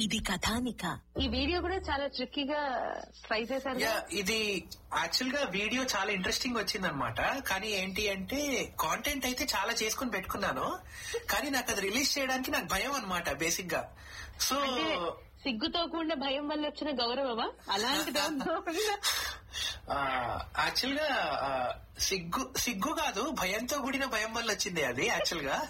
ఇది కథానిక ఈ వీడియో కూడా చాలా ట్రిక్కీగా ట్రై చేశారు యా ఇది యాక్చువల్ గా వీడియో చాలా ఇంట్రెస్టింగ్ వచ్చింది అనమాట కానీ ఏంటి అంటే కాంటెంట్ అయితే చాలా చేసుకుని పెట్టుకున్నాను కానీ నాకు అది రిలీజ్ చేయడానికి నాకు భయం అనమాట బేసిక్ గా సో అంటే సిగ్గుతో కూడిన భయం వల్ల వచ్చిన గౌరవమా అలాంటిది యాక్చువల్ గా ఆ, సిగ్గు సిగ్గు కాదు భయంతో కూడిన భయం వల్ల వచ్చింది అది యాక్చువల్ గా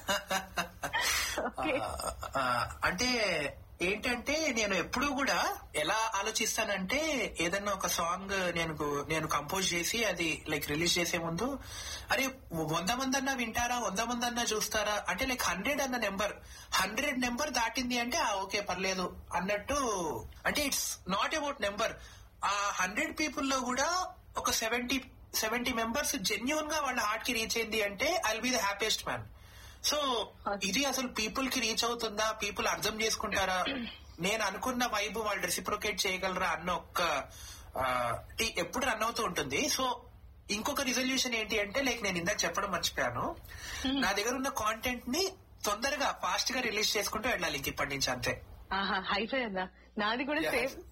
Okay. ఆ, అంటే ఏంటంటే నేను ఎప్పుడూ కూడా ఎలా ఆలోచిస్తానంటే ఏదన్నా ఒక సాంగ్ నేను నేను కంపోజ్ చేసి అది లైక్ రిలీజ్ చేసే ముందు అరే వంద మంది అన్నా వింటారా వంద మంది అన్నా చూస్తారా అంటే లైక్ హండ్రెడ్ అన్న నెంబర్ హండ్రెడ్ నెంబర్ దాటింది అంటే ఆ ఓకే పర్లేదు అన్నట్టు అంటే it's not about number uh hundred people లో కూడా ఒక సెవెంటీ సెవెంటీ మెంబర్స్ జెన్యున్ గా వాళ్ళ హార్ట్ కి రీచ్ అయింది అంటే I be the happiest man so ఇది అసలు పీపుల్ కి రీచ్ అవుతుందా పీపుల్ అర్థం చేసుకుంటారా నేను అనుకున్న వైబ్ వాళ్ళు రెసిప్రొకేట్ చేయగలరా అన్న ఒక్క ఆ, టి- ఎప్పుడు రన్ అవుతూ ఉంటుంది సో ఇంకొక రిజల్యూషన్ ఏంటి అంటే లైక్ నేను ఇందాక చెప్పడం మర్చిపోయాను నా దగ్గర ఉన్న కాంటెంట్ ని తొందరగా ఫాస్ట్ గా రిలీజ్ చేసుకుంటూ వెళ్ళాలి ఇంక ఇప్పటి నుంచి అంతే ఆహా హైఫై అన్నా నాది కూడా Yeah. సేమ్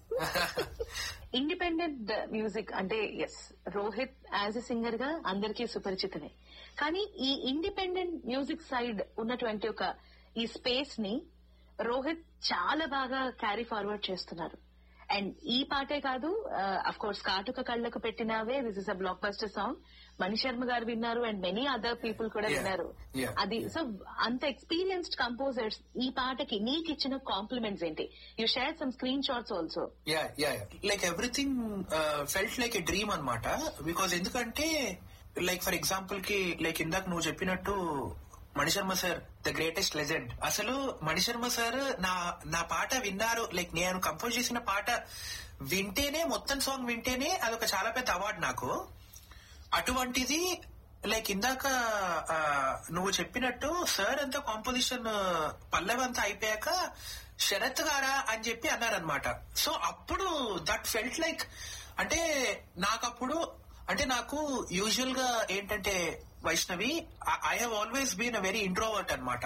ఇండిపెండెంట్ మ్యూజిక్ అంటే S Rohit as a singer గా అందరికీ సుపరిచితమే కానీ ఈ ఇండిపెండెంట్ మ్యూజిక్ సైడ్ ఉన్నటువంటి ఒక ఈ స్పేస్ ని రోహిత్ చాలా బాగా క్యారీ ఫార్వర్డ్ చేస్తున్నారు అండ్ ఈ పాటే కాదు అఫ్ కోర్స్ కాటుక కళ్ళకు పెట్టినావే this is a blockbuster song Mani Sharma గారు విన్నారు అండ్ మెనీ అదర్ పీపుల్ కూడా Yeah. విన్నారు Yeah. అది సో అంత ఎక్స్పీరియన్స్డ్ కంపోజర్స్ ఈ పాటకి నీకు ఇచ్చిన కాంప్లిమెంట్స్ ఏంటి you share some screenshots also ya ya like everything felt like a dream అన్నమాట బికాజ్ ఎందుకంటే లైక్ ఫర్ ఎగ్జాంపుల్ కి లైక్ ఇందాక నువ్వు చెప్పినట్టు Mani Sharma sir the greatest legend అసలు మణిశర్మ సార్ నా నా పాట విన్నారు లైక్ నేను కంపోజ్ చేసిన పాట వింటేనే మొత్తం సాంగ్ వింటేనే అదొక చాలా పెద్ద అవార్డు నాకు అటువంటిది లైక్ ఇందాక ఆ, నువ్వు చెప్పినట్టు సార్ అంతా కాంపోజిషన్ పల్లవంతా అయిపోయాక శరత్ గారా అని చెప్పి అన్నారనమాట సో అప్పుడు దట్ ఫెల్ట్ లైక్ అంటే నాకప్పుడు అంటే నాకు యూజువల్ గా ఏంటంటే Vaishnavi I have always been a very introvert అన్నమాట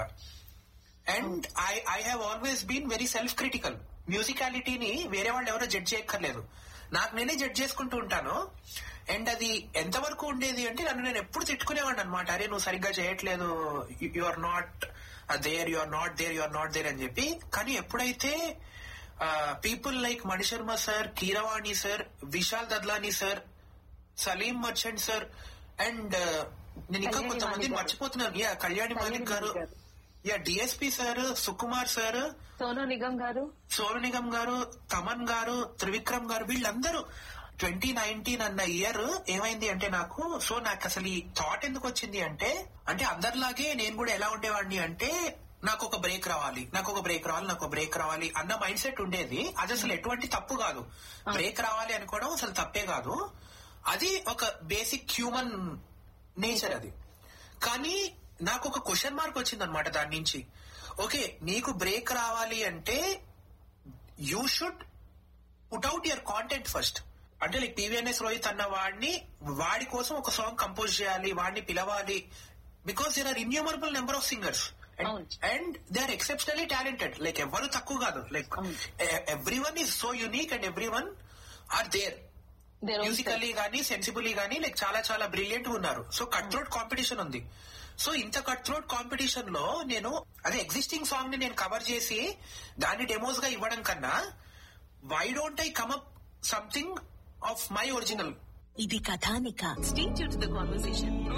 and I I have always been very self critical మ్యూజికాలిటీని వేరే వాళ్ళు ఎవరో జడ్జ్ చేయక్కర్లేదు నాకు నేనే జడ్జ్ చేసుకుంటూ ఉంటాను అండ్ అది ఎంతవరకు ఉండేది అంటే నన్ను నేను ఎప్పుడు తిట్టుకునేవాడిని అనమాట అరే నువ్వు సరిగ్గా చేయట్లేదు you are not there you are not there you are not there అని చెప్పి కానీ ఎప్పుడైతే people like Mani Sharma sir Keeravani sir Vishal Dadlani sir Salim Merchant sir and నేను ఇంకా కళ్యాణి కొంతమంది మాలిక్ గారు. మర్చిపోతున్నాను yeah Kalyani Malik garu garu. Yeah DSP sir Sukumar sir Sonu Nigam garu Sonu Nigam గారు తమన్ గారు త్రివిక్రమ్ గారు వీళ్ళందరూ ట్వంటీ నైన్టీన్ అన్న ఇయర్ ఏమైంది అంటే నాకు సో నాకు అసలు ఈ థాట్ ఎందుకు వచ్చింది అంటే అంటే అందరిలాగే నేను కూడా ఎలా ఉండేవాడిని అంటే నాకు ఒక బ్రేక్ రావాలి నాకు ఒక బ్రేక్ రావాలి నాకు ఒక బ్రేక్ రావాలి అన్న మైండ్ సెట్ ఉండేది అది అసలు ఎటువంటి తప్పు కాదు బ్రేక్ రావాలి అనుకోవడం అసలు తప్పే కాదు అది ఒక బేసిక్ హ్యూమన్ నేచర్ అది కానీ నాకు ఒక క్వశ్చన్ మార్క్ వచ్చింది అనమాట దాని నుంచి ఓకే నీకు బ్రేక్ రావాలి అంటే you should put out your content first అంటే లైక్ పివిఎన్ఎస్ రోహిత్ అన్న వాడిని వాడి కోసం ఒక సాంగ్ కంపోజ్ చేయాలి వాడిని పిలవాలి because there are innumerable number of singers అవును. And they are exceptionally talented like ఎవరు తక్కువ కాదు like every one is so unique and every one are their Their own musically గానీ సెన్సిబుల్లీ గానీ లైక్ చాలా చాలా బ్రిలియంట్ ఉన్నారు సో కట్ థ్రోట్ కాంపిటీషన్ ఉంది సో ఇంత కట్ థ్రోట్ కాంపిటీషన్ లో నేను అదే ఎగ్జిస్టింగ్ సాంగ్ ని నేను కవర్ చేసి దాన్ని డెమోస్ గా ఇవ్వడం కన్నా why don't I come up something of my original ఇది కథానిక స్టే టు ద కాన్వర్సేషన్